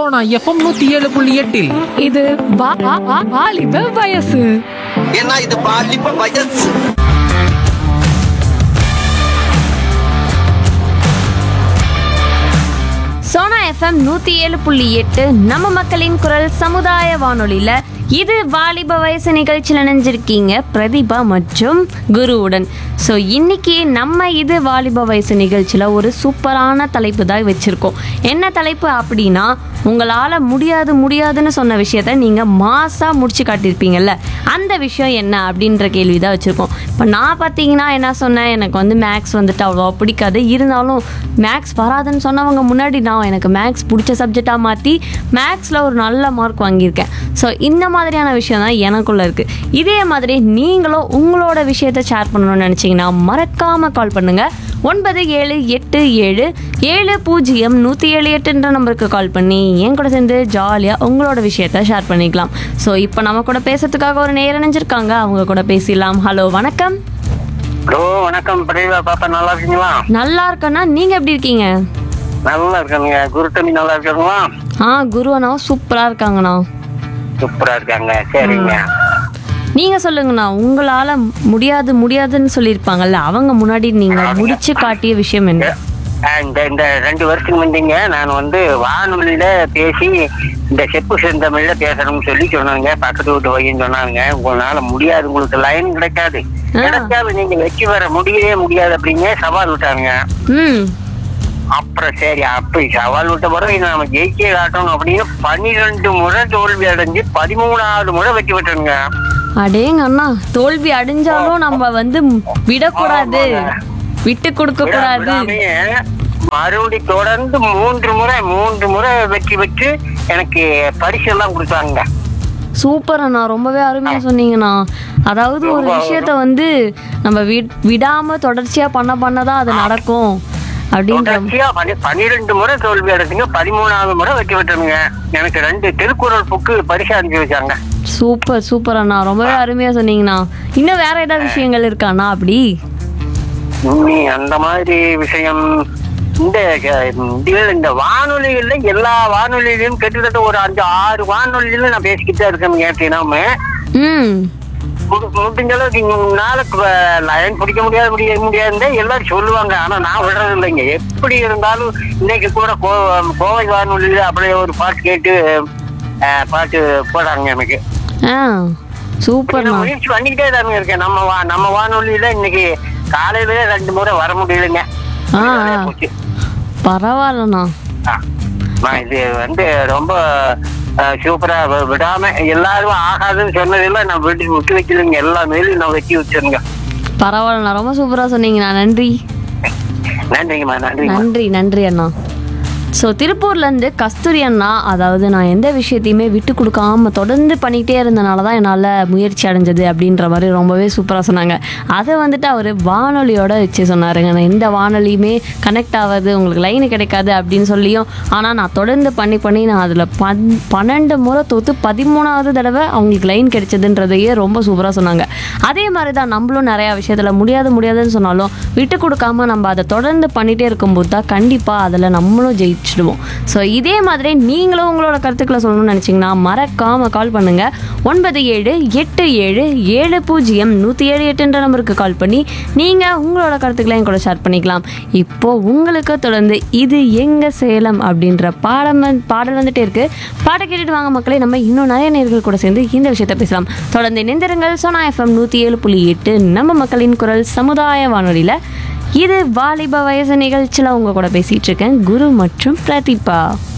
Sona FM நூத்தி ஏழு புள்ளி எட்டில் இது வா- வா- வா- வாலிப வயசு ஏன்னா இது பாலிப்ப வயசு சோனா எஃப்எம் நூற்றி ஏழு புள்ளி எட்டு நம்ம மக்களின் குரல் சமுதாய வானொலியில் இது வாலிப வயசு நிகழ்ச்சியில் நினைஞ்சிருக்கீங்க பிரதீபா மற்றும் குருவுடன் ஸோ இன்னைக்கு நம்ம இது வாலிப வயசு நிகழ்ச்சியில் ஒரு சூப்பரான தலைப்பு தான் வச்சுருக்கோம் என்ன தலைப்பு அப்படின்னா உங்களால் முடியாது முடியாதுன்னு சொன்ன விஷயத்த நீங்கள் மாசாக முடிச்சு காட்டியிருப்பீங்கல்ல அந்த விஷயம் என்ன அப்படின்ற கேள்வி தான் வச்சுருக்கோம் இப்போ நான் பார்த்தீங்கன்னா என்ன சொன்னேன் எனக்கு வந்து மேக்ஸ் வந்துட்டு அவ்வளோ பிடிக்காது இருந்தாலும் மேக்ஸ் வராதுன்னு சொன்னவங்க முன்னாடி நான் எனக்கு மேக்ஸ் பிடிச்ச சப்ஜெக்டாக மாற்றி மேக்ஸில் ஒரு நல்ல மார்க் வாங்கியிருக்கேன் ஸோ இந்த மாதிரியான விஷயம் தான் எனக்குள்ளே இருக்குது இதே மாதிரி நீங்களும் உங்களோட விஷயத்தை ஷேர் பண்ணணும்னு நினச்சிங்கன்னா மறக்காமல் கால் பண்ணுங்கள் ஒன்பது ஏழு எட்டு ஏழு ஏழு பூஜ்ஜியம் நூற்றி ஏழு எட்டுன்ற நம்பருக்கு கால் பண்ணி என் கூட சேர்ந்து ஜாலியாக உங்களோட விஷயத்த ஷேர் பண்ணிக்கலாம் ஸோ இப்போ நம்ம கூட பேசுறதுக்காக ஒரு நேரம் நினைஞ்சிருக்காங்க அவங்க கூட பேசிடலாம் ஹலோ வணக்கம் ஹலோ வணக்கம் பிரதீபா பாப்பா நல்லா இருக்கீங்களா நல்லா இருக்கேண்ணா நீங்கள் எப்படி இருக்கீங்க நல்லா இருக்காங்க குருத்தமி நல்லா இருக்காங்களா ஆ குரு அண்ணா சூப்பராக இருக்காங்கண்ணா சூப்பரா இருக்காங்க சரிங்க நீங்கள் சொல்லுங்கண்ணா உங்களால் முடியாது முடியாதுன்னு சொல்லியிருப்பாங்கல்ல அவங்க முன்னாடி நீங்கள் முடிச்சு காட்டிய விஷயம் என்ன அஹ் இந்த இந்த ரெண்டு வருஷத்துக்கு முந்திங்க நான் வந்து வானொலியில பேசி இந்த செப்பு செந்தமிழ்ல பேசணும்னு சொல்லி சொன்னாங்க பக்கத்து வீட்டு வையின்னு சொன்னாங்க உங்களால முடியாது உங்களுக்கு லைன் கிடைக்காது ஆ. கிடைக்காது நீங்க வச்சு வர முடியவே முடியாது அப்படிங்க சவால் விட்டாங்க ம் அப்புறம் சரி அப்படி சவால் விட்ட பிறகு இதை நம்ம ஜெயிச்சே காட்டணும் அப்படின்னு பன்னிரெண்டு முறை தோல்வி அடைஞ்சு பதிமூணாவது முறை வெற்றி பெற்றனுங்க அடேங்க அண்ணா தோல்வி அடைஞ்சாலும் நம்ம வந்து விடக்கூடாது விட்டு கொடுக்க கூடாது விடாமையே மறுபடி தொடர்ந்து மூன்று முறை மூன்று முறை வெற்றி பெற்று எனக்கு பரிசு எல்லாம் கொடுத்தாங்க சூப்பர் அண்ணா ரொம்பவே அருமையா சொன்னீங்கண்ணா அதாவது ஒரு விஷயத்த வந்து நம்ம வி- விடாம தொடர்ச்சியா பண்ண பண்ணதான் அது நடக்கும் அப்படின்ற தொடர்ச்சியா பனி- பன்னிரெண்டு முறை தோல்வி அடைஞ்சுங்க பதிமூணாவது முறை வெற்றி பெற்றனுங்க எனக்கு ரெண்டு திருக்குறள் புக்கு பரிசு அனுப்பி வச்சாங்க சூப்பர் சூப்பர் அண்ணா ரொம்பவே அருமையா சொன்னீங்கண்ணா இன்னும் வேற ஏதாவது விஷயங்கள் இருக்காண்ணா அப்படி உண்மை அந்த மாதிரி விஷயம் இந்த அஹ், இதுல இந்த வானொலிகள்ல எல்லா வானொலியிலும் கிட்டத்தட்ட ஒரு அஞ்சு ஆறு வானொலியில நான் பேசிக்கிட்டு தான் இருக்கேன் ஏற்றினாம ம் முடிஞ்ச அளவுக்கு இங்க நாளுக்கு லைன் பிடிக்க முடியாது முடிய முடியாதுன்னு எல்லாரும் சொல்லுவாங்க ஆனா நான் விடுறது இல்லைங்க எப்படி இருந்தாலும் இன்னைக்கு கூட கோ- கோவை வானொலியில அப்படியே ஒரு பாட்டு கேட்டு அஹ், பாட்டு போடுறாங்க எனக்கு ஆ சூப்பர்ண்ணா நான் முயற்சி பண்ணிக்கிட்டே தானுங்க இருக்கேன் நம்ம வா நம்ம வானொலியில இன்னைக்கு காலையில ரெண்டு முறை வர முடியலைங்க ஆ, ஆ. வேலையா போச்சு. பரவாயில்லண்ணா ஆ. நான் இது வந்து ரொம்ப அஹ், சூப்பரா வி- விடாம எல்லாரும் ஆகாதுன்னு சொன்னதெல்லாம் நான் விட்டு விட்டு வைக்கலைங்க எல்லா மேலும் நான் வெட்டி வச்சிருங்க பரவாயில்லண்ணா ரொம்ப சூப்பரா சொன்னீங்கண்ணா நன்றி நன்றிங்கம்மா நன்றிங்கம்மா நன்றி நன்றி அண்ணா ஸோ திருப்பூர்லேருந்து கஸ்தூரி அண்ணா அதாவது நான் எந்த விஷயத்தையுமே விட்டு கொடுக்காம தொடர்ந்து பண்ணிகிட்டே இருந்தனால தான் என்னால் முயற்சி அடைஞ்சது அப்படின்ற மாதிரி ரொம்பவே சூப்பராக சொன்னாங்க அதை வந்துட்டு அவர் வானொலியோட வச்சு சொன்னாருங்க நான் எந்த வானொலியுமே கனெக்ட் ஆகாது உங்களுக்கு லைன் கிடைக்காது அப்படின்னு சொல்லியும் ஆனால் நான் தொடர்ந்து பண்ணி பண்ணி நான் அதில் பன் பன்னெண்டு முறை தோற்று பதிமூணாவது தடவை அவங்களுக்கு லைன் கிடைச்சதுன்றதையே ரொம்ப சூப்பராக சொன்னாங்க அதே மாதிரி தான் நம்மளும் நிறையா விஷயத்தில் முடியாது முடியாதுன்னு சொன்னாலும் விட்டு கொடுக்காம நம்ம அதை தொடர்ந்து பண்ணிகிட்டே இருக்கும்போது தான் கண்டிப்பாக அதில் நம்மளும் ஜெயிச்சிடுவோம் ஸோ இதே மாதிரி நீங்களும் உங்களோட கருத்துக்களை சொல்லணும்னு நினச்சிங்கன்னா மறக்காமல் கால் பண்ணுங்கள் ஒன்பது ஏழு எட்டு ஏழு ஏழு பூஜ்ஜியம் நூற்றி ஏழு எட்டுன்ற நம்பருக்கு கால் பண்ணி நீங்கள் உங்களோட கருத்துக்களை என் கூட ஷேர் பண்ணிக்கலாம் இப்போது உங்களுக்கு தொடர்ந்து இது எங்கள் சேலம் அப்படின்ற பாடம் வந்து- பாடல் வந்துட்டே இருக்கு பாட்டை கேட்டுட்டு வாங்க மக்களே நம்ம இன்னும் நிறைய நேர்கள் கூட சேர்ந்து இந்த விஷயத்தை பேசலாம் தொடர்ந்து இணைந்திருங்கள் சோனா எஃப்எம் நூற்றி ஏழு புள்ளி எட்டு நம்ம மக்களின் குரல் சமுதாய வானொலியில் இது வாலிப வயசு நிகழ்ச்சியில் உங்க கூட பேசிட்டு இருக்கேன் குரு மற்றும் பிரதீபா